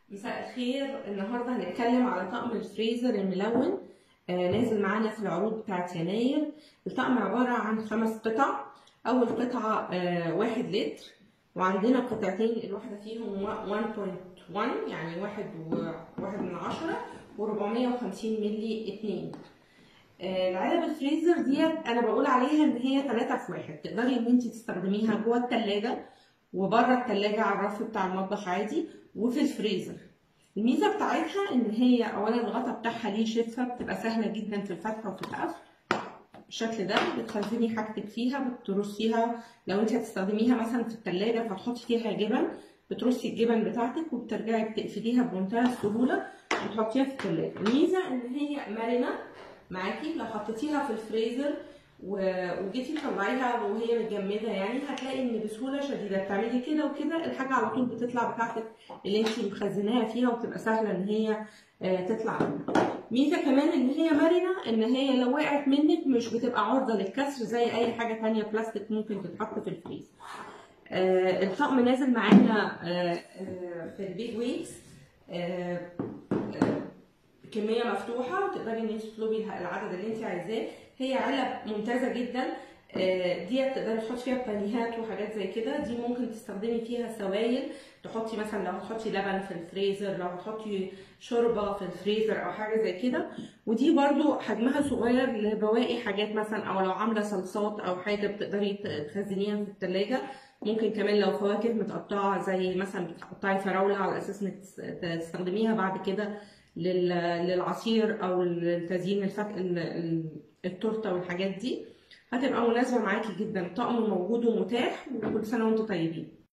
مساء الخير النهارده هنتكلم على طقم الفريزر الملون آه نازل معانا في العروض بتاعت يناير الطقم عبارة عن خمس قطع أول قطعة آه واحد لتر وعندنا قطعتين الواحدة فيهم 1.1 يعني واحد وواحد من عشرة و450 ملي اتنين آه العلب الفريزر ديت أنا بقول عليها إن هي تلاتة في واحد تقدري إن انتي تستخدميها جوه التلاجة وبره التلاجة على الرف بتاع المطبخ عادي وفي الفريزر الميزه بتاعتها ان هي اولا الغطا بتاعها ليه شفه بتبقى سهله جدا في الفتح وفي القفل بالشكل ده بتخزني حاجتك فيها بترصيها لو انت هتستخدميها مثلا في التلاجة فتحطي فيها جبن بترصي الجبن بتاعتك وبترجعي بتقفليها بمنتهى السهوله وتحطيها في التلاجة الميزه ان هي مرنه معاكي لو حطيتيها في الفريزر وجيتي تطلعيها وهي متجمده يعني هتلاقي ان بسهوله شديده بتعملي كده وكده الحاجه على طول بتطلع بتاعتك اللي انت مخزناها فيها وبتبقى سهله ان هي تطلع ميزه كمان ان هي مرنه ان هي لو وقعت منك مش بتبقى عرضه للكسر زي اي حاجه تانية بلاستيك ممكن تتحط في الفريزر الطقم نازل معانا في البيج ويكس كميه مفتوحه وتقدري ان انت تطلبي العدد اللي انت عايزاه هي علب ممتازه جدا ديت تقدري تحطي فيها بانيهات وحاجات زي كده دي ممكن تستخدمي فيها سوائل تحطي مثلا لو هتحطي لبن في الفريزر لو هتحطي شوربه في الفريزر او حاجه زي كده ودي برضو حجمها صغير لبواقي حاجات مثلا او لو عامله صلصات او حاجه بتقدري تخزنيها في التلاجة ممكن كمان لو فواكه متقطعه زي مثلا بتقطعي فراوله على اساس انك تستخدميها بعد كده للعصير او لتزيين الفك... التورته والحاجات دي هتبقى مناسبه معاكي جدا طقم موجود ومتاح وكل سنه وانتم طيبين